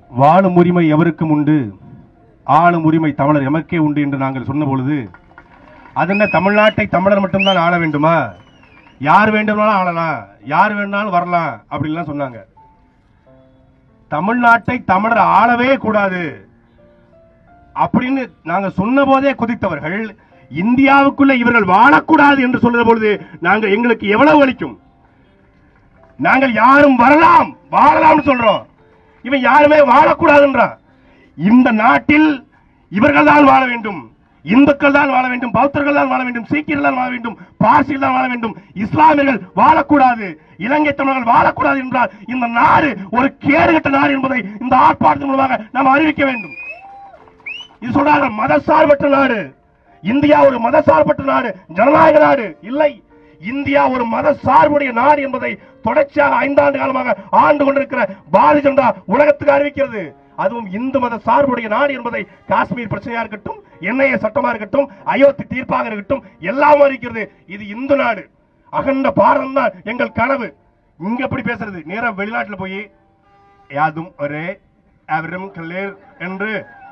வாழும் உரிமை எவருக்கும் உண்டு ஆளும் உரிமை தமிழர் எமக்கே உண்டு என்று நாங்கள் சொன்ன பொழுது அதென்ன தமிழ்நாட்டை தமிழர் மட்டும்தான் ஆள வேண்டுமா யார் வேண்டுமானாலும் ஆளலாம் யார் வேணாலும் வரலாம் அப்படின்லாம் சொன்னாங்க தமிழ்நாட்டை தமிழர் ஆளவே கூடாது அப்படின்னு நாங்க சொன்ன போதே குதித்தவர்கள் இந்தியாவுக்குள்ள இவர்கள் வாழக்கூடாது என்று சொல்லுற பொழுது நாங்கள் எங்களுக்கு எவ்வளவு வலிக்கும் நாங்கள் யாரும் வரலாம் வாழலாம்னு சொல்றோம் இவன் யாருமே வாழக்கூடாதுன்றான் இந்த நாட்டில் இவர்கள் தான் வாழ வேண்டும் இந்துக்கள் தான் வாழ வேண்டும் பௌத்தர்கள் தான் வாழ வேண்டும் சீக்கியர்கள் தான் வாழ வேண்டும் பார்சிகள் தான் வாழ வேண்டும் இஸ்லாமியர்கள் வாழக்கூடாது இலங்கை தமிழர்கள் வாழக்கூடாது என்றால் இந்த நாடு ஒரு கேடுகட்ட நாடு என்பதை இந்த ஆர்ப்பாட்டத்தின் மூலமாக நாம் அறிவிக்க வேண்டும் இது சொல்றாங்க மதசார்பற்ற நாடு இந்தியா ஒரு மதசார்பற்ற நாடு ஜனநாயக நாடு இல்லை இந்தியா ஒரு மத சார்புடைய நாடு என்பதை தொடர்ச்சியாக ஐந்தாண்டு காலமாக ஆண்டு கொண்டிருக்கிற பாரதிய ஜனதா உலகத்துக்கு அறிவிக்கிறது அதுவும் இந்து மத சார்புடைய நாடு என்பதை காஷ்மீர் பிரச்சனையா இருக்கட்டும் என்ஐஏ சட்டமா இருக்கட்டும் அயோத்தி தீர்ப்பாக இருக்கட்டும் எல்லாம் அறிவிக்கிறது இது இந்து நாடு அகண்ட பாரதம் தான் எங்கள் கனவு இங்க எப்படி பேசுறது நேரா வெளிநாட்டுல போய் யாதும் ஒரே அவரும் கல்லேர் என்று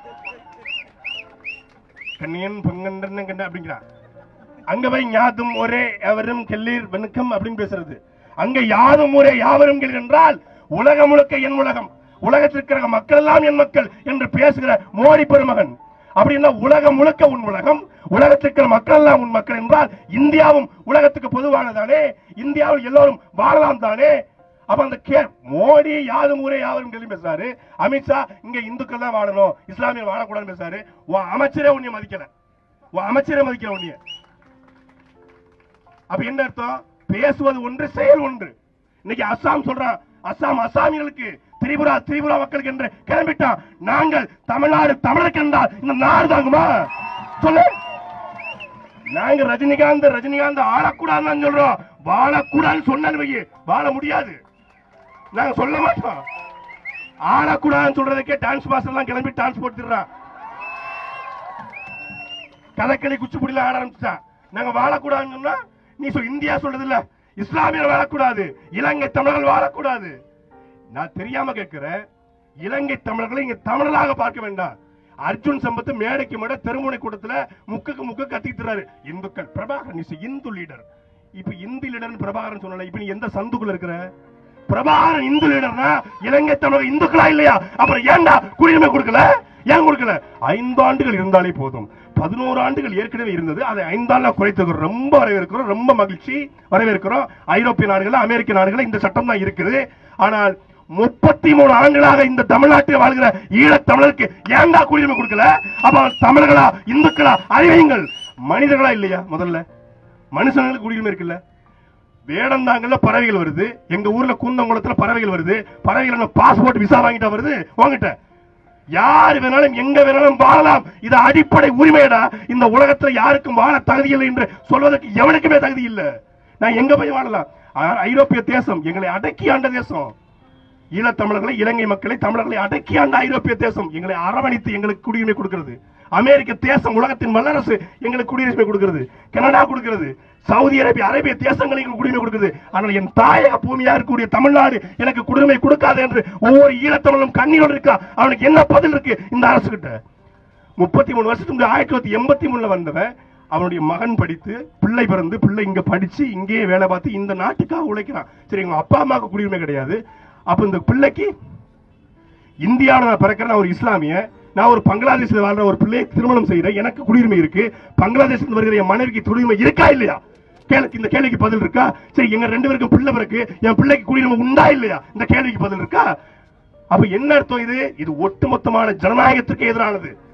கண்ணியன் பொங்கன்றன் கண்ட அப்படிங்கிறான் அங்க போய் யாதும் ஒரே எவரும் கெல்லீர் வெனுக்கம் அப்படின்னு பேசுறது அங்க யாதும் ஒரே யாவரும் கெல்லீர் என்றால் உலகம் முழுக்க என் உலகம் உலகத்தில் இருக்கிற மக்கள் எல்லாம் என் மக்கள் என்று பேசுகிற மோடி பெருமகன் அப்படின்னா உலகம் முழுக்க உன் உலகம் உலகத்தில் இருக்கிற மக்கள் எல்லாம் உன் மக்கள் என்றால் இந்தியாவும் உலகத்துக்கு பொதுவானதானே இந்தியாவில் எல்லோரும் வாழலாம் தானே அப்ப அந்த கே மோடி யாரும் ஊரே யாவரும் கேள்வி பேசுறாரு அமித்ஷா இங்க இந்துக்கள் தான் வாழணும் இஸ்லாமியர் வாழக்கூடாதுன்னு பேசுறாரு உன் அமைச்சரே உன்னைய மதிக்கல உன் அமைச்சரே மதிக்கல உன்னைய அப்ப என்ன அர்த்தம் பேசுவது ஒன்று செயல் ஒன்று இன்னைக்கு அஸ்ஸாம் சொல்றான் அஸ்ஸாம் அஸ்ஸாமிகளுக்கு திரிபுரா திரிபுரா மக்களுக்கு என்று கிளம்பிட்டான் நாங்கள் தமிழ்நாடு தமிழருக்கு என்றால் இந்த நாடு தாங்குமா சொல்லு நாங்க ரஜினிகாந்த் ரஜினிகாந்த் ஆளக்கூடாதுன்னு சொல்றோம் வாழக்கூடாதுன்னு சொன்னாலும் வையே வாழ முடியாது நாங்க சொல்ல மாட்டோம் ஆளக்கூடாதுன்னு சொல்றதுக்கே டான்ஸ் மாஸ்டர் எல்லாம் கிளம்பி டான்ஸ் போட்டுறான் கதக்களி குச்சிப்புடியில ஆட ஆரம்பிச்சான் நாங்க வாழக்கூடாதுன்னு சொன்னா நீ சொல் இந்தியா சொல்றது இல்ல இஸ்லாமியர் வாழக்கூடாது இலங்கை தமிழர்கள் வாழக்கூடாது நான் தெரியாம கேட்கிறேன் இலங்கை தமிழர்களை இங்க தமிழராக பார்க்க வேண்டாம் அர்ஜுன் சம்பத் மேடைக்கு மேடை தெருமுனை கூட்டத்துல முக்குக்கு முக்கு கத்திக்கிறாரு இந்துக்கள் பிரபாகரன் இஸ் இந்து லீடர் இப்ப இந்து லீடர் பிரபாகரன் சொன்னல இப்ப நீ எந்த சந்துக்குள்ள இருக்கிற பிரபாகரன் இந்து லீடர்னா இலங்கை தமிழக இந்துக்களா இல்லையா அப்புறம் ஏன்டா குடியுரிமை கொடுக்கல ஏன் கொடுக்கல ஐந்து ஆண்டுகள் இருந்தாலே போதும் பதினோரு ஆண்டுகள் ஏற்கனவே இருந்தது அதை ஐந்தாண்டுல குறைத்தது ரொம்ப வரவேற்கிறோம் ரொம்ப மகிழ்ச்சி வரவேற்கிறோம் ஐரோப்பிய நாடுகள் அமெரிக்க நாடுகள் இந்த சட்டம் தான் இருக்குது ஆனால் முப்பத்தி மூணு ஆண்டுகளாக இந்த தமிழ்நாட்டில் வாழ்கிற ஈழத் தமிழருக்கு ஏன்டா குடியுரிமை கொடுக்கல அப்ப அவன் தமிழர்களா இந்துக்களா அறிவியுங்கள் மனிதர்களா இல்லையா முதல்ல மனுஷங்களுக்கு குடியுரிமை இருக்குல்ல வேடந்தாங்கல்ல பறவைகள் வருது எங்க ஊர்ல கூந்தங்குளத்துல பறவைகள் வருது பறவைகள் பாஸ்போர்ட் விசா வாங்கிட்டா வருது வாங்கிட்ட யார் வேணாலும் எங்க வேணாலும் வாழலாம் இது அடிப்படை உரிமையடா இந்த உலகத்துல யாருக்கும் வாழ தகுதி இல்லை என்று சொல்வதற்கு எவனுக்குமே தகுதி இல்லை நான் எங்க போய் வாழலாம் ஆ- ஐரோப்பிய தேசம் எங்களை அடக்கி ஆண்ட தேசம் ஈழத்தமிழர்களை இலங்கை மக்களை தமிழர்களை அடக்கி ஆண்ட ஐரோப்பிய தேசம் எங்களை அரவணைத்து எங்களுக்கு குடியுரிமை கொடுக்கிறது அமெரிக்க தேசம் உலகத்தின் வல்லரசு எங்களுக்கு குடியுரிமை கொடுக்கிறது கனடா கொடுக்கிறது சவுதி அரேபியா அரேபிய தேசங்கள் எங்களுக்கு குடியுரிமை கொடுக்குது ஆனால் என் தாயக பூமியா இருக்கக்கூடிய தமிழ்நாடு எனக்கு குடியுரிமை கொடுக்காது என்று ஒவ்வொரு ஈழத்தமிழும் கண்ணீரோடு இருக்கா அவனுக்கு என்ன பதில் இருக்கு இந்த அரசு கிட்ட முப்பத்தி மூணு வருஷத்துக்கு முன்னாடி ஆயிரத்தி தொள்ளாயிரத்தி எண்பத்தி மூணுல வந்தவன் அவனுடைய மகன் படித்து பிள்ளை பிறந்து பிள்ளை இங்க படிச்சு இங்கேயே வேலை பார்த்து இந்த நாட்டுக்காக உழைக்கிறான் சரி உங்க அப்பா அம்மாவுக்கு குடியுரிமை கிடையாது அப்ப இந்த பிள்ளைக்கு இந்தியாவில் நான் பிறக்கிறேன் நான் ஒரு இஸ்லாமிய நான் ஒரு பங்களாதேஷ்ல வாழ்ற ஒரு பிள்ளையை திருமணம் செய்யறேன் எனக்கு குடியுரிமை இருக்கு பங்களாதேஷ்ல வருகிற என் மனைவிக்கு குடியுரிமை இருக்கா இல்லையா கேளுக்கு இந்த கேள்விக்கு பதில் இருக்கா சரி எங்க ரெண்டு பேருக்கும் பிள்ளை பிறகு என் பிள்ளைக்கு குடியுரிமை உண்டா இல்லையா இந்த கேள்விக்கு பதில் இருக்கா அப்ப என்ன அர்த்தம் இது இது ஒட்டுமொத்தமான ஜனநாயகத்துக்கு எதிரானது